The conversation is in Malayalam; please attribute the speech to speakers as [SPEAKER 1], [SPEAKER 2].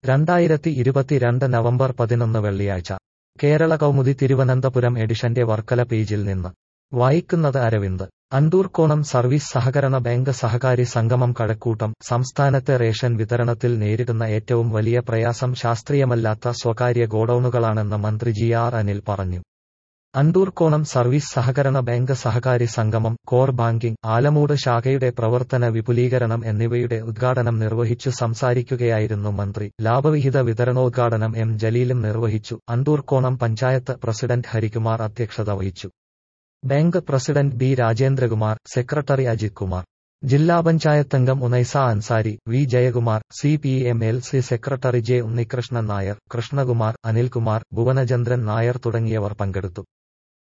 [SPEAKER 1] രണ്ടായിരത്തി ഇരുപത്തിരണ്ട് നവംബർ പതിനൊന്ന് വെള്ളിയാഴ്ച കേരള കൗമുദി തിരുവനന്തപുരം എഡിഷന്റെ വർക്കല പേജിൽ നിന്ന് വായിക്കുന്നത് അരവിന്ദ് അണ്ടൂർക്കോണം സർവീസ് സഹകരണ ബാങ്ക് സഹകാരി സംഗമം കഴക്കൂട്ടം സംസ്ഥാനത്തെ റേഷൻ വിതരണത്തിൽ നേരിടുന്ന ഏറ്റവും വലിയ പ്രയാസം ശാസ്ത്രീയമല്ലാത്ത സ്വകാര്യ ഗോഡൌണുകളാണെന്ന് മന്ത്രി ജി ആർ അനിൽ പറഞ്ഞു അണ്ടൂർക്കോണം സർവീസ് സഹകരണ ബാങ്ക് സഹകാരി സംഗമം കോർ ബാങ്കിംഗ് ആലമൂട് ശാഖയുടെ പ്രവർത്തന വിപുലീകരണം എന്നിവയുടെ ഉദ്ഘാടനം നിർവഹിച്ചു സംസാരിക്കുകയായിരുന്നു മന്ത്രി ലാഭവിഹിത വിതരണോദ്ഘാടനം എം ജലീലും നിർവഹിച്ചു അണ്ടൂർക്കോണം പഞ്ചായത്ത് പ്രസിഡന്റ് ഹരികുമാർ അധ്യക്ഷത വഹിച്ചു bank president B Rajendrakumar secretary Ajith Kumar ജില്ലാ പഞ്ചായത്തംഗം Unaisa Ansari V Jayakumar C P M L C secretary J Unnikrishnan Nair Krishnakumar Anilkumar Bhuvanachandran Nair തുടങ്ങിയവർ പങ്കെടുത്തു